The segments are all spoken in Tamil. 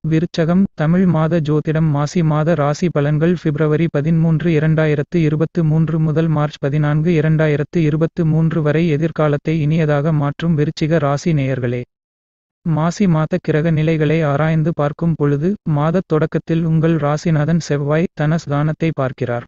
விருச்சகம் தமிழ் மாத ஜோதிடம் மாசி மாத ராசி பலன்கள் பிப்ரவரி பதின்மூன்று இரண்டாயிரத்து இருபத்து மூன்று முதல் மார்ச் பதினான்கு இரண்டாயிரத்து இருபத்து மூன்று வரை எதிர்காலத்தை இனியதாக மாற்றும் விருச்சிக ராசி நேயர்களே மாசி மாத கிரக நிலைகளை ஆராய்ந்து பார்க்கும் பொழுது மாதத் தொடக்கத்தில் உங்கள் ராசிநாதன் செவ்வாய் தனஸ்தானத்தை பார்க்கிறார்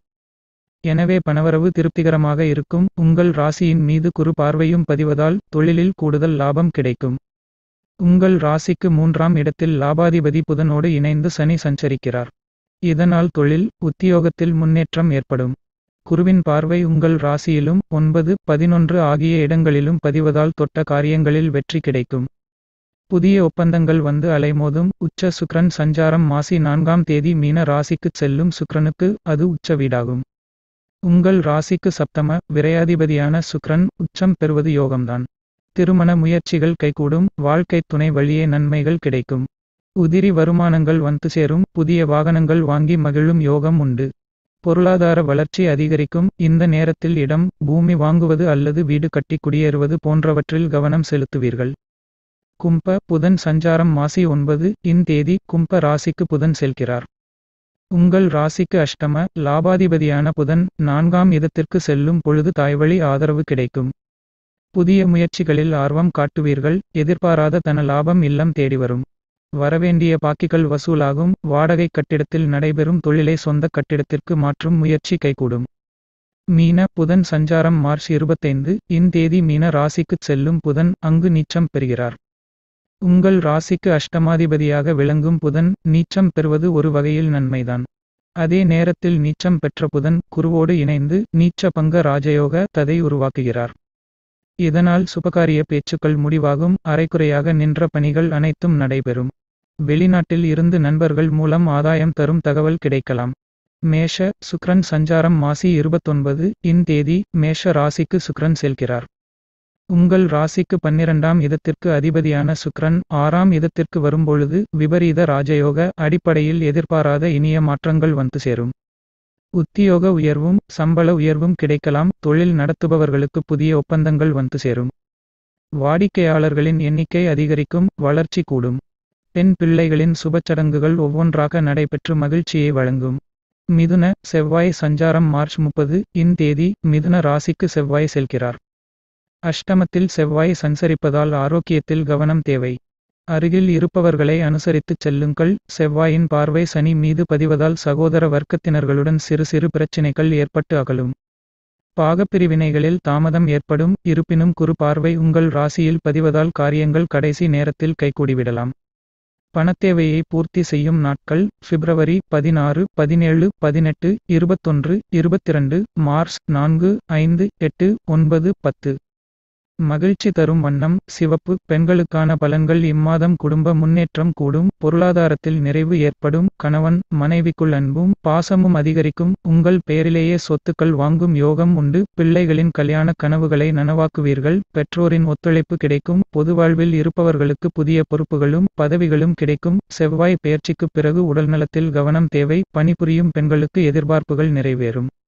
எனவே பணவரவு திருப்திகரமாக இருக்கும் உங்கள் ராசியின் மீது குறு பார்வையும் பதிவதால் தொழிலில் கூடுதல் லாபம் கிடைக்கும் உங்கள் ராசிக்கு மூன்றாம் இடத்தில் லாபாதிபதி புதனோடு இணைந்து சனி சஞ்சரிக்கிறார் இதனால் தொழில் உத்தியோகத்தில் முன்னேற்றம் ஏற்படும் குருவின் பார்வை உங்கள் ராசியிலும் ஒன்பது பதினொன்று ஆகிய இடங்களிலும் பதிவதால் தொட்ட காரியங்களில் வெற்றி கிடைக்கும் புதிய ஒப்பந்தங்கள் வந்து அலைமோதும் உச்ச சுக்ரன் சஞ்சாரம் மாசி நான்காம் தேதி மீன ராசிக்குச் செல்லும் சுக்ரனுக்கு அது உச்ச வீடாகும் உங்கள் ராசிக்கு சப்தம விரையாதிபதியான சுக்ரன் உச்சம் பெறுவது யோகம்தான் திருமண முயற்சிகள் கைகூடும் வாழ்க்கை துணை வழியே நன்மைகள் கிடைக்கும் உதிரி வருமானங்கள் வந்து சேரும் புதிய வாகனங்கள் வாங்கி மகிழும் யோகம் உண்டு பொருளாதார வளர்ச்சி அதிகரிக்கும் இந்த நேரத்தில் இடம் பூமி வாங்குவது அல்லது வீடு கட்டி குடியேறுவது போன்றவற்றில் கவனம் செலுத்துவீர்கள் கும்ப புதன் சஞ்சாரம் மாசி ஒன்பது இந்தேதி கும்ப ராசிக்கு புதன் செல்கிறார் உங்கள் ராசிக்கு அஷ்டம லாபாதிபதியான புதன் நான்காம் இடத்திற்கு செல்லும் பொழுது தாய்வழி ஆதரவு கிடைக்கும் புதிய முயற்சிகளில் ஆர்வம் காட்டுவீர்கள் எதிர்பாராத தன லாபம் இல்லம் தேடி வரும் வரவேண்டிய பாக்கிகள் வசூலாகும் வாடகை கட்டிடத்தில் நடைபெறும் தொழிலை சொந்த கட்டிடத்திற்கு மாற்றும் முயற்சி கைகூடும் மீன புதன் சஞ்சாரம் மார்ச் இருபத்தைந்து இந்தேதி மீன ராசிக்குச் செல்லும் புதன் அங்கு நீச்சம் பெறுகிறார் உங்கள் ராசிக்கு அஷ்டமாதிபதியாக விளங்கும் புதன் நீச்சம் பெறுவது ஒரு வகையில் நன்மைதான் அதே நேரத்தில் நீச்சம் பெற்ற புதன் குருவோடு இணைந்து நீச்ச பங்க ராஜயோக ததை உருவாக்குகிறார் இதனால் சுபகாரிய பேச்சுக்கள் முடிவாகும் அரைக்குறையாக நின்ற பணிகள் அனைத்தும் நடைபெறும் வெளிநாட்டில் இருந்து நண்பர்கள் மூலம் ஆதாயம் தரும் தகவல் கிடைக்கலாம் மேஷ சுக்ரன் சஞ்சாரம் மாசி இருபத்தொன்பது இந்தேதி மேஷ ராசிக்கு சுக்ரன் செல்கிறார் உங்கள் ராசிக்கு பன்னிரண்டாம் இதத்திற்கு அதிபதியான சுக்ரன் ஆறாம் இதத்திற்கு வரும்பொழுது விபரீத ராஜயோக அடிப்படையில் எதிர்பாராத இனிய மாற்றங்கள் வந்து சேரும் உத்தியோக உயர்வும் சம்பள உயர்வும் கிடைக்கலாம் தொழில் நடத்துபவர்களுக்கு புதிய ஒப்பந்தங்கள் வந்து சேரும் வாடிக்கையாளர்களின் எண்ணிக்கை அதிகரிக்கும் வளர்ச்சி கூடும் பெண் பிள்ளைகளின் சுபச்சடங்குகள் ஒவ்வொன்றாக நடைபெற்று மகிழ்ச்சியை வழங்கும் மிதுன செவ்வாய் சஞ்சாரம் மார்ச் முப்பது இந்தேதி மிதுன ராசிக்கு செவ்வாய் செல்கிறார் அஷ்டமத்தில் செவ்வாய் சஞ்சரிப்பதால் ஆரோக்கியத்தில் கவனம் தேவை அருகில் இருப்பவர்களை அனுசரித்துச் செல்லுங்கள் செவ்வாயின் பார்வை சனி மீது பதிவதால் சகோதர வர்க்கத்தினர்களுடன் சிறு சிறு பிரச்சினைகள் ஏற்பட்டு அகலும் பாகப்பிரிவினைகளில் தாமதம் ஏற்படும் இருப்பினும் குறு பார்வை உங்கள் ராசியில் பதிவதால் காரியங்கள் கடைசி நேரத்தில் கைகூடிவிடலாம் பணத்தேவையை பூர்த்தி செய்யும் நாட்கள் பிப்ரவரி பதினாறு பதினேழு பதினெட்டு இருபத்தொன்று இருபத்திரண்டு மார்ச் நான்கு ஐந்து எட்டு ஒன்பது பத்து மகிழ்ச்சி தரும் வண்ணம் சிவப்பு பெண்களுக்கான பலன்கள் இம்மாதம் குடும்ப முன்னேற்றம் கூடும் பொருளாதாரத்தில் நிறைவு ஏற்படும் கணவன் மனைவிக்குள் அன்பும் பாசமும் அதிகரிக்கும் உங்கள் பெயரிலேயே சொத்துக்கள் வாங்கும் யோகம் உண்டு பிள்ளைகளின் கல்யாண கனவுகளை நனவாக்குவீர்கள் பெற்றோரின் ஒத்துழைப்பு கிடைக்கும் பொது வாழ்வில் இருப்பவர்களுக்கு புதிய பொறுப்புகளும் பதவிகளும் கிடைக்கும் செவ்வாய் பெயர்ச்சிக்கு பிறகு உடல்நலத்தில் கவனம் தேவை பணிபுரியும் பெண்களுக்கு எதிர்பார்ப்புகள் நிறைவேறும்